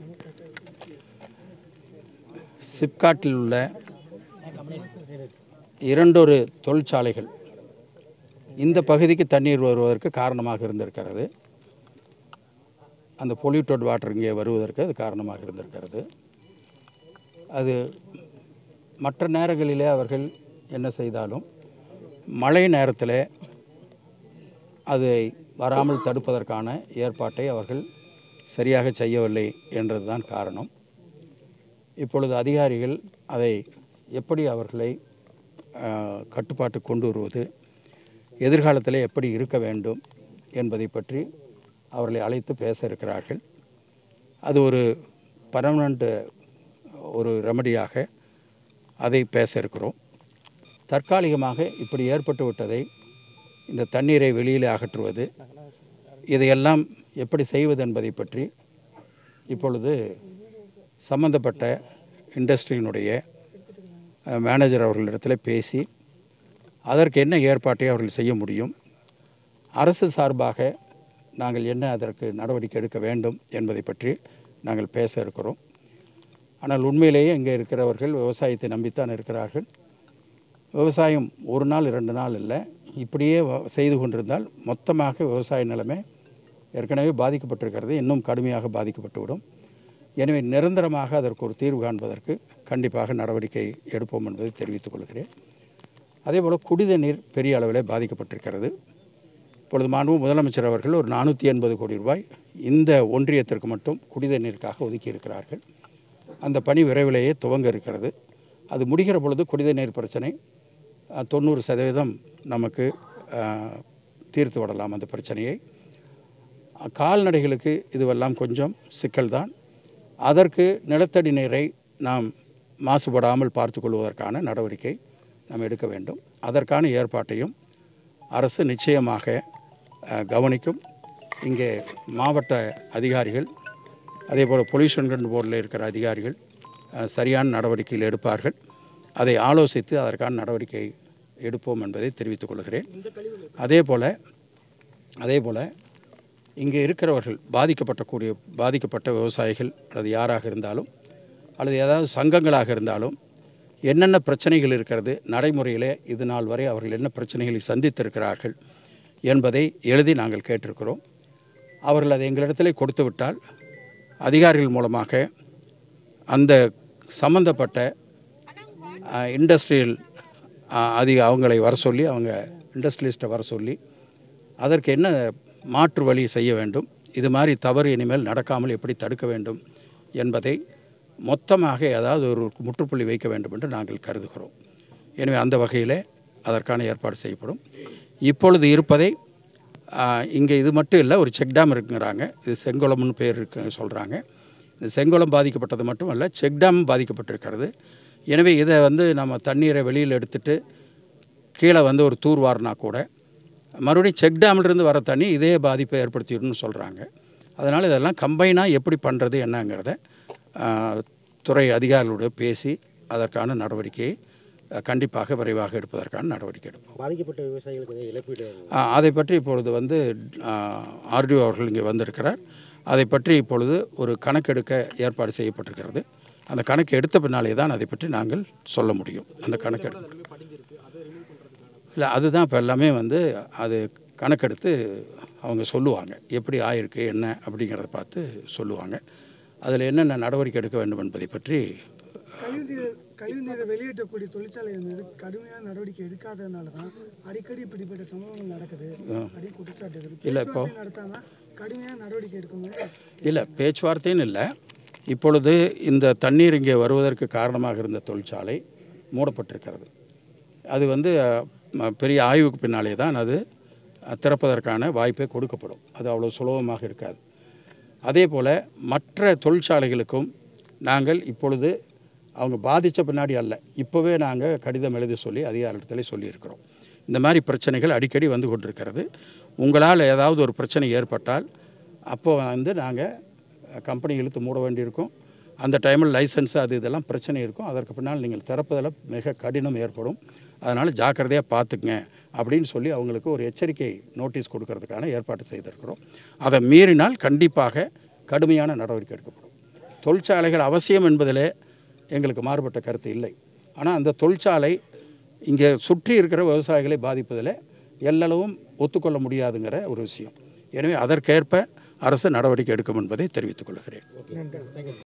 சிப்காட்டில் உள்ள இரண்டொரு தொழிற்சாலைகள் இந்த பகுதிக்கு தண்ணீர் வருவதற்கு காரணமாக இருந்திருக்கிறது அந்த பொல்யூட்டட் வாட்டர் இங்கே வருவதற்கு அது காரணமாக இருந்திருக்கிறது அது மற்ற நேரங்களிலே அவர்கள் என்ன செய்தாலும் மழை நேரத்தில் அதை வராமல் தடுப்பதற்கான ஏற்பாட்டை அவர்கள் சரியாக செய்யவில்லை என்றதுதான் காரணம் இப்பொழுது அதிகாரிகள் அதை எப்படி அவர்களை ஆஹ், கட்டுப்பாட்டு கொண்டு வருவது எதிர்காலத்தில் எப்படி இருக்க வேண்டும் என்பதை பற்றி அவர்களை அழைத்து பேச இருக்கிறார்கள் அது ஒரு பர்மனண்ட் ஒரு ரெமடியாக அதை பேச இருக்கிறோம் தற்காலிகமாக இப்படி ஏற்பட்டு விட்டதை இந்த தண்ணீரை வெளியில் அகற்றுவது இதையெல்லாம் எப்படி செய்வது என்பதை பற்றி இப்பொழுது சம்பந்தப்பட்ட இண்டஸ்ட்ரியினுடைய அஹ், மேனேஜர் அவர்களிடத்தில் பேசி அதற்கு என்ன ஏற்பாட்டை அவர்கள் செய்ய முடியும் அரசு சார்பாக நாங்கள் என்ன அதற்கு நடவடிக்கை எடுக்க வேண்டும் என்பதை பற்றி நாங்கள் பேச இருக்கிறோம் ஆனால் உண்மையிலேயே இங்கே இருக்கிறவர்கள் விவசாயத்தை நம்பித்தான் இருக்கிறார்கள் விவசாயம் ஒரு நாள் இரண்டு நாள் இல்லை இப்படியே வ- செய்து கொண்டிருந்தால் மொத்தமாக விவசாய நிலைமை ஏற்கனவே பாதிக்கப்பட்டிருக்கிறது இன்னும் கடுமையாக பாதிக்கப்பட்டுவிடும் எனவே நிரந்தரமாக அதற்கு ஒரு தீர்வு காண்பதற்கு கண்டிப்பாக நடவடிக்கை எடுப்போம் என்பதை தெரிவித்துக் கொள்கிறேன் அதேபோல் குடித நீர் பெரிய அளவில் பாதிக்கப்பட்டிருக்கிறது இப்பொழுது மாண்பு முதலமைச்சர் அவர்கள் ஒரு நானூற்றி எண்பது கோடி ரூபாய் இந்த ஒன்றியத்திற்கு மட்டும் குடித நீருக்காக ஒதுக்கி இருக்கிறார்கள் அந்த பணி விரைவிலேயே துவங்க இருக்கிறது அது முடிகிற பொழுது குடித நீர் பிரச்சனை அஹ், தொண்ணூறு சதவீதம் நமக்கு அஹ், தீர்த்து விடலாம் அந்த பிரச்சனையை அஹ், கால்நடைகளுக்கு இதுவெல்லாம் கொஞ்சம் சிக்கல்தான் அதற்கு நிலத்தடி நீரை நாம் மாசுபடாமல் பார்த்துக்கொள்வதற்கான நடவடிக்கை நாம் எடுக்க வேண்டும் அதற்கான ஏற்பாட்டையும் அரசு நிச்சயமாக அஹ், கவனிக்கும் இங்கே மாவட்ட அதிகாரிகள் அதேபோல் பொல்யூஷன் கண்ட்ரோல் போர்டில் இருக்கிற அதிகாரிகள் அஹ், சரியான நடவடிக்கைகள் எடுப்பார்கள் அதை ஆலோசித்து அதற்கான நடவடிக்கை எடுப்போம் என்பதை தெரிவித்துக் கொள்கிறேன் அதே போல் அதே போல் இங்கே இருக்கிறவர்கள் பாதிக்கப்பட்டக்கூடிய பாதிக்கப்பட்ட விவசாயிகள் அல்லது யாராக இருந்தாலும் அல்லது ஏதாவது சங்கங்களாக இருந்தாலும் என்னென்ன பிரச்சனைகள் இருக்கிறது நடைமுறையிலே இது நாள் வரை அவர்கள் என்ன பிரச்சனைகளை சந்தித்திருக்கிறார்கள் என்பதை எழுதி நாங்கள் கேட்டிருக்கிறோம் அவர்கள் அதை எங்களிடத்திலே கொடுத்து விட்டால் அதிகாரிகள் மூலமாக அந்த சம்பந்தப்பட்ட இண்டஸ்ட்ரியல் அதிக அவங்களை வர சொல்லி அவங்க இண்டஸ்ட்ரியலிஸ்ட்டை வர சொல்லி அதற்கு என்ன மாற்று வழி செய்ய வேண்டும் இது மாதிரி தவறு இனிமேல் நடக்காமல் எப்படி தடுக்க வேண்டும் என்பதை மொத்தமாக ஏதாவது ஒரு முற்றுப்புள்ளி வைக்க வேண்டும் என்று நாங்கள் கருதுகிறோம் எனவே அந்த வகையில் அதற்கான ஏற்பாடு செய்யப்படும் இப்பொழுது இருப்பதை இங்கே இது மட்டும் இல்லை ஒரு செக் டேம் இருக்குங்கிறாங்க இது செங்குளம்னு பேர் இருக்கு சொல்கிறாங்க இந்த செங்குளம் பாதிக்கப்பட்டது மட்டும் அல்ல செக் டேம் பாதிக்கப்பட்டிருக்கிறது எனவே இதை வந்து நம்ம தண்ணீரை வெளியில் எடுத்துட்டு கீழே வந்து ஒரு தூர் வாரினா கூட மறுபடியும் செக் டேம்லேருந்து வர தண்ணி இதே பாதிப்பை ஏற்படுத்திடும்னு சொல்கிறாங்க அதனால் இதெல்லாம் கம்பைனாக எப்படி பண்ணுறது என்னங்கிறத ஆ, துறை அதிகாரிகளோடு பேசி அதற்கான நடவடிக்கையை அ, கண்டிப்பாக விரைவாக எடுப்பதற்கான நடவடிக்கை எடுப்போம் பாதிக்கப்பட்ட விவசாயிகளுக்கு எதாவது இழப்பீடு ஆ, அதை பற்றி இப்பொழுது வந்து ஆர்டிஓ அவர்கள் இங்கே வந்திருக்கிறார் அதை பற்றி இப்பொழுது ஒரு கணக்கெடுக்க ஏற்பாடு செய்யப்பட்டிருக்கிறது அந்த கணக்கு எடுத்த பின்னாலே தான் அதை பற்றி நாங்கள் சொல்ல முடியும் அந்த கணக்கெடு இல்லை அதுதான் இப்போ எல்லாமே வந்து அது கணக்கெடுத்து அவங்க சொல்லுவாங்க எப்படி ஆயிருக்கு என்ன அப்படிங்கிறத பார்த்து சொல்லுவாங்க அதில் என்னென்ன நடவடிக்கை எடுக்க வேண்டும் என்பதை பற்றி கழிவுநீர் கழிவுநீரை வெளியேற்றக்கூடிய தொழிற்சாலைகள் மீது கடுமையான நடவடிக்கை எடுக்காததுனால தான் அடிக்கடி இப்படிப்பட்ட சம்பவங்கள் நடக்குது அப்படின்னு குற்றச்சாட்டு இருக்கு இல்ல, இப்போ- பேச்சுவார்த்தை நடத்தாம கடுமையான நடவடிக்கை எடுக்கணும் இல்லை பேச்சுவார்த்தைன்னு இல்லை இப்பொழுது இந்த தண்ணீர் இங்கே வருவதற்கு காரணமாக இருந்த தொழிற்சாலை மூடப்பட்டிருக்கிறது அது வந்து அஹ், ம- பெரிய ஆய்வுக்கு பின்னாலே தான் அது அஹ், திறப்பதற்கான வாய்ப்பே கொடுக்கப்படும் அது அவ்வளோ சுலபமாக இருக்காது அதே போல் மற்ற தொழிற்சாலைகளுக்கும் நாங்கள் இப்பொழுது அவங்க பாதித்த பின்னாடி அல்ல இப்போவே நாங்கள் கடிதம் எழுதி சொல்லி அதிகாரத்தில் சொல்லியிருக்கிறோம் இந்த மாதிரி பிரச்சனைகள் அடிக்கடி வந்து கொண்டிருக்கிறது உங்களால் ஏதாவது ஒரு பிரச்சனை ஏற்பட்டால் அப்போ வந்து நாங்கள் கம்பெனி இழுத்து மூட வேண்டியிருக்கும் அந்த டைமில் லைசன்ஸ் அது இதெல்லாம் பிரச்சனை இருக்கும் அதற்கு பின்னால் நீங்கள் திறப்பதில் மிக கடினம் ஏற்படும் அதனால் ஜாக்கிரதையாக பார்த்துக்குங்க அப்படின்னு சொல்லி அவங்களுக்கு ஒரு எச்சரிக்கை நோட்டீஸ் கொடுக்கறதுக்கான ஏற்பாடு செய்திருக்கிறோம் அதை மீறினால் கண்டிப்பாக கடுமையான நடவடிக்கை எடுக்கப்படும் தொழிற்சாலைகள் அவசியம் என்பதிலே எங்களுக்கு மாறுபட்ட கருத்து இல்லை ஆனால் அந்த தொழிற்சாலை இங்கே சுற்றி இருக்கிற விவசாயிகளை பாதிப்பதில் எல்லளவும் ஒத்துக்கொள்ள முடியாதுங்கிற ஒரு விஷயம் எனவே அதற்கேற்ப அரசு நடவடிக்கை எடுக்கும் என்பதை தெரிவித்துக் கொள்கிறேன் ஓகே தேங்க்யூ